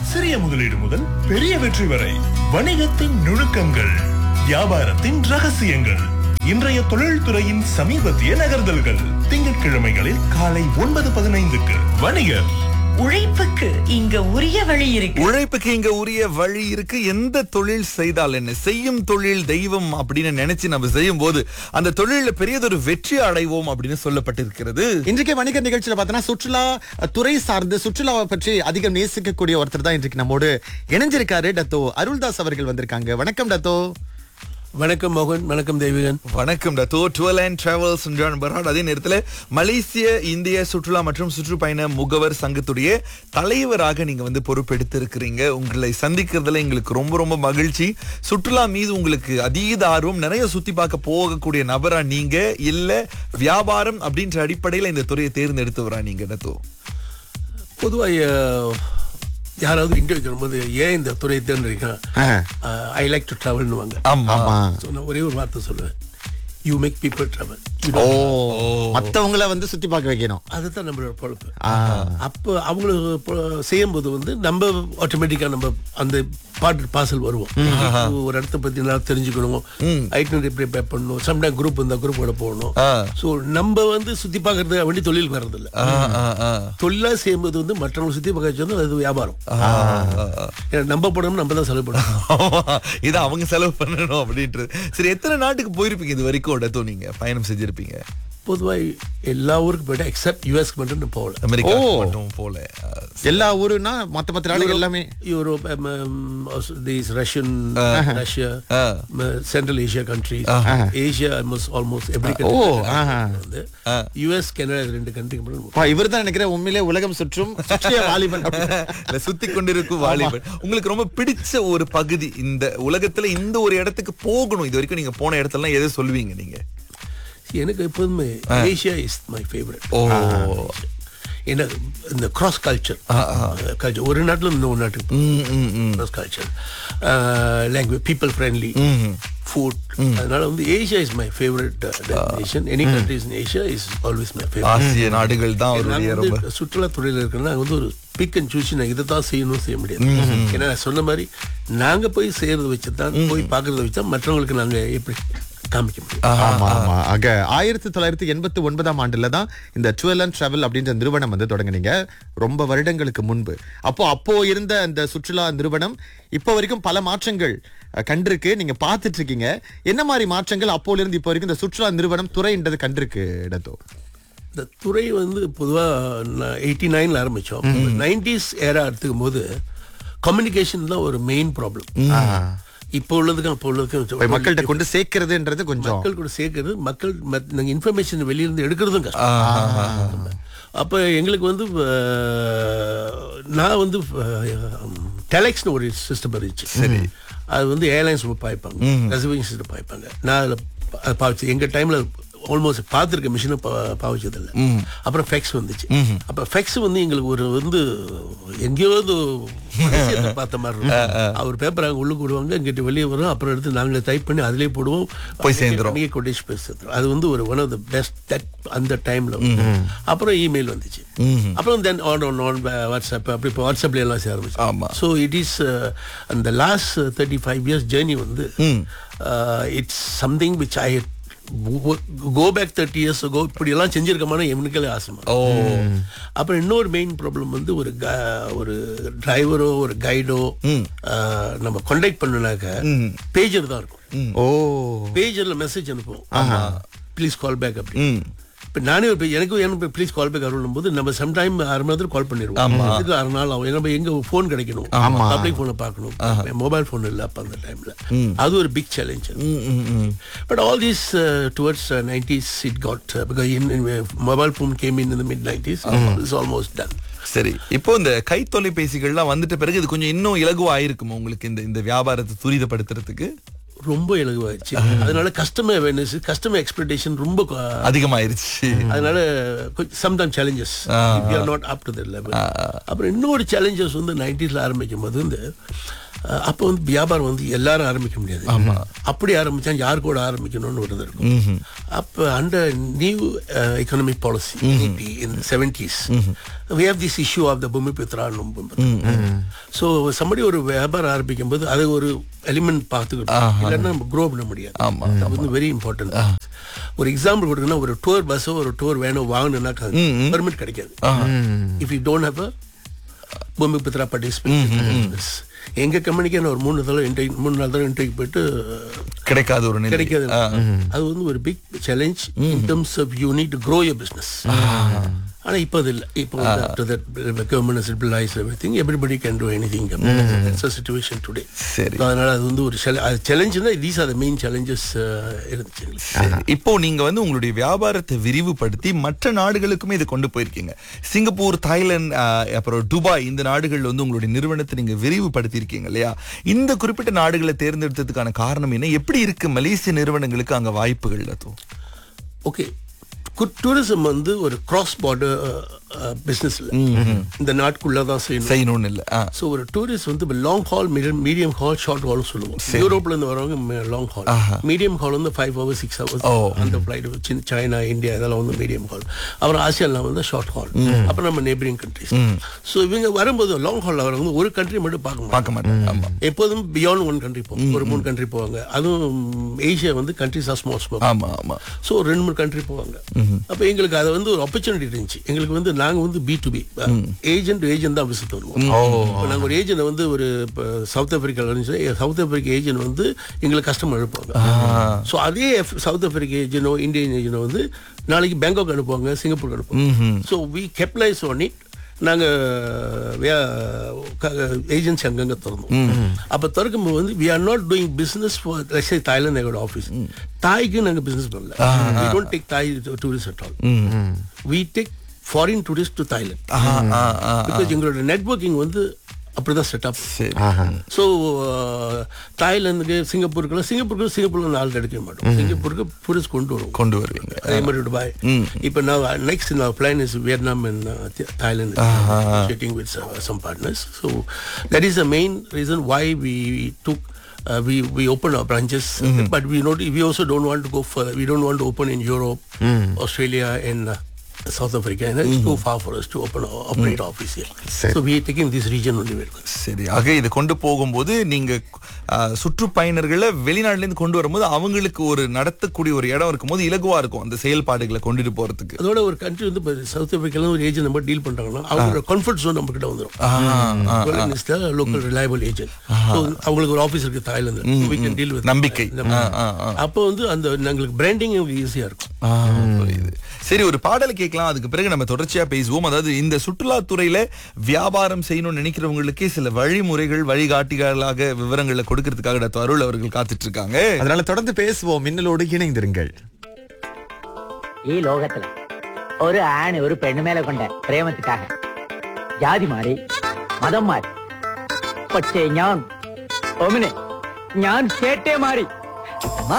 சிறிய முதலீடு முதல் பெரிய வெற்றி வரை வணிகத்தின் நுணுக்கங்கள் வியாபாரத்தின் ரகசியங்கள் இன்றைய தொழில்துறையின் சமீபத்திய நகர்தல்கள் திங்கட்கிழமைகளில் காலை ஒன்பது பதினைந்துக்கு வணிகர் உழைப்புக்கு இங்க உரிய வழி இருக்கு உழைப்புக்கு இங்க உரிய வழி இருக்கு எந்த தொழில் செய்தால் என்ன செய்யும் தொழில் தெய்வம் அப்படின்னு நினைச்சு நம்ம செய்யும் போது அந்த தொழில பெரியதொரு வெற்றி அடைவோம் அப்படின்னு சொல்லப்பட்டிருக்கிறது இன்றைக்கு வணிக நிகழ்ச்சியில பார்த்தோன்னா சுற்றுலா அஹ், துறை சார்ந்து சுற்றுலாவை பற்றி அதிகம் நேசிக்கக்கூடிய ஒருத்தர் தான் இன்றைக்கு நம்மோடு இணைஞ்சிருக்காரு டத்தோ அருள்தாஸ் அவர்கள் வந்திருக்காங்க வணக்கம் டத்தோ வணக்கம் மோகன் வணக்கம் தேவிகன் வணக்கம் டத்தோ டுவெல் அண்ட் டிராவல்ஸ் பராட் அதே நேரத்தில் மலேசிய இந்திய சுற்றுலா மற்றும் சுற்றுப்பயண முகவர் சங்கத்துடைய தலைவராக நீங்க வந்து பொறுப்பெடுத்து இருக்கிறீங்க உங்களை சந்திக்கிறதுல எங்களுக்கு ரொம்ப ரொம்ப மகிழ்ச்சி சுற்றுலா மீது உங்களுக்கு அதீத ஆர்வம் நிறைய சுத்தி பார்க்க போகக்கூடிய நபரா நீங்க இல்ல வியாபாரம் அப்படின்ற அடிப்படையில இந்த துறையை தேர்ந்தெடுத்தவரா நீங்க டத்தோ பொதுவாக யாராவது இன்டர்வியூ வரும்போது ஏன் இந்த துறையை தேர்ந்தெடுக்கிறேன் ஐ லைக் டு ட்ராவல்னுவாங்க ஆமா ஆமா ஸோ நான் ஒரே ஒரு வார்த்தை சொல்லுவேன் you make people travel oh மத்தவங்கள வந்து சுத்தி பார்க்க வைக்கணும் அதுதான் நம்மளோட பொழப்பு அப்போ அவங்களுக்கு பொ- செய்யும்போது வந்து நம்ம ஆட்டோமேட்டிக்காக நம்ம அந்த பாட்டு பாசல் வருவோம் ஒரு இடத்த பத்தி நல்லா தெரிஞ்சுக்கணும் ஐட்னரி ப்ரிப்பேர் பண்ணணும் சம்டைம் குரூப் இந்த குரூப்போட போகணும் ஆ. ஸோ நம்ம வந்து சுத்தி பார்க்கறது வேண்டி தொழில் வர்றதில்ல ஆ, ஆ, ஆ. தொழிலா செய்யும்போது வந்து மற்றவங்க சுத்தி பார்க்க வச்சது அது வியாபாரம் ஆ, ஆ, ஆ. ஏன்னா நம்ம படம் நம்ம தான் செலவு பண்ணணும் ஆமா, இதை அவங்க செலவு பண்ணணும் அப்படின்றது சரி எத்தனை நாட்டுக்கு போயிருப்பீங்க இது வரைக்கும் டத்தோ நீங்க பயணம் செஞ்சிருப்பீங்க பொதுவாக எல்லா ஊருக்கும் போயிட்டு எக்ஸப்ட் யூஎஸ்க்கு மட்டும் நான் போகல அமெரிக்கா ஓ. மட்டும் போல ஆ, எல்லா ஊருனா மத்த மத்த நாடுகள் எல்லாமே Europe these Russian Russia ah. Central Asia countries Asia almost almost every oh, ஆஹா. வந்து யூஎஸ் கனடா இது ரெண்டு கண்ட்ரிக்கு மட்டும் இவர் தான் நினைக்கிறேன் உண்மையிலே உலகம் சுற்றும் சுற்றிய வாலிபன் அப்படின்னு. இல்ல, சுத்தி கொண்டிருக்கும் வாலிபன் உங்களுக்கு ரொம்ப பிடிச்ச ஒரு பகுதி இந்த உலகத்துல இந்த ஒரு இடத்துக்கு போகணும் இது வரைக்கும் நீங்க போன இடத்துல எதை சொல்லுவீங்க நீங்க எனக்கு எப்போதுமே Asia is my favourite oh ஏன்னா இந்த கிராஸ் கல்ச்சர் கல்ச்சர் ஒரு நாட்டுல இருந்து ஒரு நாட்டுக்கு ம், ம், ம். Cross culture language people friendly food அதனால வந்து Asia is my favourite destination any countries in Asia is always my favourite ஆசிய நாடுகள் தான் அவருடைய நாங்க ரொம்ப வந்து சுற்றுலா துறையில இருக்கிறோம் நாங்க வந்து ஒரு பிக் அண்ட் சூஸ் நான் இதை தான் செய்யணும் செய்ய முடியாது ஏன்னா நான் சொன்ன மாதிரி நாங்க போய் செய்யறத வச்சு தான் போய் பார்க்கறத வச்சு தான் மற்றவங்களுக்கு நாங்க எப்படி காமிக்க முடியும் ஆமா ஆமா ஆக ஆயிரத்தி தொள்ளாயிரத்தி எண்பத்தி ஒன்பதாம் ஆண்டுல தான் இந்த டுவெல் அண்ட் டிராவல் அப்படின்ற நிறுவனம் வந்து தொடங்குனீங்க ரொம்ப வருடங்களுக்கு முன்பு அப்போ அப்போ இருந்த அந்த சுற்றுலா நிறுவனம் இப்போ வரைக்கும் பல மாற்றங்கள் அஹ், கண்டிருக்கு நீங்க பார்த்துட்டு இருக்கீங்க என்ன மாதிரி மாற்றங்கள் அப்போல இருந்து இப்போ வரைக்கும் இந்த சுற்றுலா நிறுவனம் துறைன்றது கண்டிருக்கு இடத்தோ இந்த துறை வந்து பொதுவாக எயிட்டி நைனில் ஆரம்பித்தோம் நைன்டிஸ் ஏரா எடுத்துக்கும் போது கம்யூனிகேஷன் தான் ஒரு மெயின் ப்ராப்ளம் இப்போ உள்ளதுக்கும் அப்போ போய் உள்ளதுக்கும் மக்கள்கிட்ட கொண்டு சேர்க்கிறதுன்றது கொஞ்சம் மக்கள் கூட சேர்க்கறது மக்கள் மத்- நாங்க இன்ஃபர்மேஷன் வெளியிருந்து எடுக்கிறதும் கஷ்டம் அப்போ எங்களுக்கு வந்து அஹ், நான் வந்து டெலெக்ஸ்னு ஒரு சிஸ்டம் இருந்துச்சு சரி அது வந்து ஏர்லைன்ஸ் பாய்ப்பாங்க ரிசர்வேஷன் சிஸ்டம் பாய்ப்பாங்க நான் அதில் பாவிச்சு எங்கள் டைமில் ஆல்மோஸ்ட் பார்த்துருக்க மிஷினை பாவிச்சதில்லை அப்புறம் ஃபெக்ஸ் வந்துச்சு அப்போ ஃபெக்ஸ் வந்து எங்களுக்கு ஒரு வந்து எங்கேயோ ஒரு விஷயத்தை பார்த்த மாதிரி இருக்கும் அவர் பேப்பர் அங்கே உள்ளுக்கு விடுவாங்க இங்கிட்ட வெளியே வரும் அப்புறம் எடுத்து நாங்களே டைப் பண்ணி அதிலே போடுவோம் போய் சேர்ந்துரும். அன்னைக்கு கொட்டேஷ் போய் சேர்ந்துரும் அது வந்து ஒரு one of the best that அந்த டைம்ல அப்புறம் இமெயில் வந்துச்சு அப்புறம் then on on on WhatsApp அப்படி இப்போ வாட்ஸ்அப்ல எல்லாம் சேர ஆரம்பிச்சு ஆமா. ஸோ இட் இஸ் அந்த last thirty five years journey வந்து it's something which I go back thirty years go இப்படி எல்லாம் செஞ்சிருக்கமான எவனுக்கே ஆசை ஓ அப்புறம் இன்னொரு மெயின் ப்ராப்ளம் வந்து ஒரு க- ஒரு டிரைவரோ ஒரு கைடோ நம்ம கான்டாக்ட் பண்ணுனாக்க பேஜர் தான் இருக்கும் ஓ பேஜர்ல மெசேஜ் அனுப்புவோம் ப்ளீஸ் கால் பேக் அப்படி இப்போ நானே ஒரு பே- எனக்கு எனக்கு ப்ளீஸ் கால் பேக் அருளும் போது நம்ம சம்டைம் அரை மணி நேரத்தில் கால் பண்ணிடுவோம் இதுக்கு அரை நாள் ஆகும் நம்ம எங்க ஃபோன் கிடைக்கணும் பப்ளிக் ஃபோனை பார்க்கணும் மொபைல் ஃபோன் இல்லை அப்போ அந்த டைம்ல அது ஒரு big challenge but all these towards nineties it got because in mobile phone came in இந்த mid nineties is almost done சரி இப்போ இந்த கை தொலைபேசிகள்லாம் வந்துட்ட பிறகு இது கொஞ்சம் இன்னும் இலகுவா இருக்குமா உங்களுக்கு இந்த இந்த வியாபாரத்தை துரிதப்படுத்துறதுக்கு ரொம்ப இலகுவாயிடுச்சு அதனால கஸ்டமர் அவேர்னஸ் கஸ்டமர் எக்ஸ்பெக்டேஷன் ரொம்ப க- அதிகமாயிருச்சு அதனால sometime challenges you are not up to the level அப்புறம் இன்னொரு சேலஞ்சஸ் வந்து நைன்டிஸ்ல ஆரம்பிக்கும் போது வந்து அஹ், அப்போ வந்து வியாபாரம் வந்து எல்லாரும் ஆரம்பிக்க முடியாது அப்படி ஆரம்பிச்சா யார் கூட ஆரம்பிக்கணும்னு ஒரு இது இருக்கும் அப்போ under new economic policy in seventies we have this issue of the Bumiputera so somebody ஒரு வியாபாரம் ஆரம்பிக்கும் போது அதை ஒரு எலிமெண்ட் பார்த்துக்கிட்டோம் இல்லைன்னா நம்ம க்ரோ பண்ண முடியாது அது வந்து வெரி இம்பார்ட்டன்ட் ஒரு எக்ஸாம்பிள் கொடுக்கணும்னா ஒரு டூர் பஸ்ஸோ ஒரு டூர் வேனோ வாங்கணும்னா பெர்மிட் கிடைக்காது if you don't have a Bumiputera participate எங்க கம்பெனிக்கு நான் ஒரு மூணு தடவை இன்டர்வியூ மூணு நாலு தடவை இன்டர்வியூ போயிட்டு கிடைக்காத ஒரு நிலை கிடைக்காது அது வந்து ஒரு big challenge in terms of you need to grow your business ஆனா இப்போ அது இல்லை இப்போ government simplifies everything everybody can do anything situation today சரி. அதனால அது வந்து ஒரு சேலஞ்சுனா these are the main challenges இருந்துச்சு எங்களுக்கு. சரி. இப்போ நீங்க வந்து உங்களுடைய வியாபாரத்தை விரிவுபடுத்தி மற்ற நாடுகளுக்குமே இதை கொண்டு போயிருக்கீங்க சிங்கப்பூர் தாய்லாந்து ஆஹ், அப்புறம் துபாய் இந்த நாடுகள் வந்து உங்களுடைய நிறுவனத்தை நீங்க விரிவுபடுத்தி இருக்கீங்க இல்லையா இந்த குறிப்பிட்ட நாடுகளை தேர்ந்தெடுத்ததுக்கான காரணம் என்ன எப்படி இருக்கு மலேசிய நிறுவனங்களுக்கு அங்க வாய்ப்புகள் அது ஓகே டூரிசம் வந்து ஒரு கிராஸ் பார்டர் பிசினஸ் இல்லை இந்த நாட்டுக்குள்ள தான் செய்யணும் செய்யணும்னு இல்ல ஆ. ஸோ ஒரு டூரிஸ்ட் வந்து long haul medium medium haul short haul சொல்லுவோம் யூரோப்ல இருந்து வரவங்க லாங் ஹால் மீடியம் ஹால் வந்து five hours six hours oh. அந்த ஃபிளைட் சின்ன சைனா இந்தியா இதெல்லாம் வந்து மீடியம் ஹால் அப்புறம் ஆசியாலாம் வந்து ஷார்ட் ஹால் அப்புறம் நம்ம நெய்பரிங் கண்ட்ரிஸ் ஸோ இவங்க வரும்போது லாங் ஹால் வரவங்க ஒரு கண்ட்ரி மட்டும் பார்க்க மாட்டாங்க பார்க்க மாட்டேன் ஆமா எப்போதும் பியாண்ட் ஒன் கண்ட்ரி போவோம் ஒரு மூணு கண்ட்ரி போவாங்க அதுவும் ஏஷியா வந்து கண்ட்ரிஸ் ஆர் ஸ்மால் ஸ்மால் ஆமா ஆமா ஸோ ரெண்டு மூணு கண்ட்ரி போவாங்க அப்போ எங்களுக்கு அது வந்து ஒரு ஆப்பர்ச்சுனிட்டி இருந்துச்சு எங்களுக்கு வந்து நாங்கள் வந்து B to B agent agent தான் விசிட் வருவோம் இப்போ நாங்கள் ஒரு ஏஜென்ட் வந்து ஒரு இப்போ சவுத் ஆப்பிரிக்காவில் இருந்துச்சு சவுத் ஆப்பிரிக்கா ஏஜென்ட் வந்து எங்களுக்கு கஸ்டமர் அனுப்புவாங்க ஸோ அதே சவுத் ஆப்பிரிக்கா ஏஜென்டோ இந்தியன் ஏஜென்டோ வந்து நாளைக்கு பேங்காக் அனுப்புவாங்க சிங்கப்பூர் அனுப்புவாங்க so we capitalise on it நாங்கள் ஏஜென்சி அங்கங்கே திறந்தோம் அப்போ திறக்கும்போது வந்து we are not doing business for லட்சே தாய்லாந்து எங்களோட ஆஃபீஸ் தாய்க்கு நாங்கள் பிஸ்னஸ் பண்ணல we don't take Thai tourist at all we take foreign tourist to Thailand ah, ah, ah. Because எங்களோட நெட்வொர்க்கிங் வந்து அப்படிதான் செட்டப் சரி ஸோ தாய்லாந்துக்கு சிங்கப்பூருக்குலாம் சிங்கப்பூருக்கு சிங்கப்பூர்ல ஆள் கிடைக்க மாட்டோம் சிங்கப்பூருக்கு டூரிஸ்ட் கொண்டு வருவோம் கொண்டு வருவீங்க அதே மாதிரி துபாய் இப்போ நான் நெக்ஸ்ட் நான் plan is Vietnam and Thailand meeting with some partners so that is the main reason why we took Uh, we we open our branches, but we not we also don't want to go further. We don't want to open in Europe, Australia, and uh, South Africa. And it's too far for us to open our operate office here. Sure. So we are taking this region only. very much. சரி ஆக இதை கொண்டு போகும்போது நீங்க ஆஹ், சுற்றுப்பயணர்களை வெளிநாட்டுல இருந்து கொண்டு வரும்போது அவங்களுக்கு ஒரு நடத்தக்கூடிய ஒரு இடம் இருக்கும்போது இலகுவா இருக்கும் அந்த செயல்பாடுகளை கொண்டுட்டு போறதுக்கு அதோட ஒரு கண்ட்ரி வந்து இப்போ சவுத் ஆப்பிரிக்கால ஒரு ஏஜென்ட் நம்ம டீல் பண்றாங்கன்னா அவங்களோட கம்ஃபர்ட் ஜோன் நம்ம கிட்ட வந்துடும் லோக்கல் ரிலையபிள் ஏஜென்ட் அவங்களுக்கு ஒரு ஆஃபீஸ் இருக்கு Thailand we can deal with நம்பிக்கை. இந்த மாதிரி. ஆ, ஆ, அப்போ வந்து அந்த எங்களுக்கு பிராண்டிங் எங்களுக்கு ஈஸியா இருக்கும் ஆ, புரியுது. சரி ஒரு பாடலை கேட்கலாம் அதுக்கு பிறகு நம்ம தொடர்ச்சியா பேசுவோம் அதாவது இந்த சுற்றுலாத்துறையில வியாபாரம் செய்யணும்னு நினைக்கிறவங்களுக்கே சில வழிமுறைகள் வழிகாட்டிகளாக விவரங்களை கொடுக்கறதுக்காக டாக்டர் அருள் அவர்கள் காத்துட்டு இருக்காங்க அதனால தொடர்ந்து பேசுவோம் மின்னலோடு இணைந்திருங்கள் ഈ ലോകത്തില് ഒരു ആണ് ഒരു പെണ്ണു മേലെ കൊണ്ട പ്രേമത്തിക്കാക ജാതി മാറി മതം മാറി പക്ഷേ ഞാൻ ഒമിനെ ഞാൻ ചേട്ടേ മാറി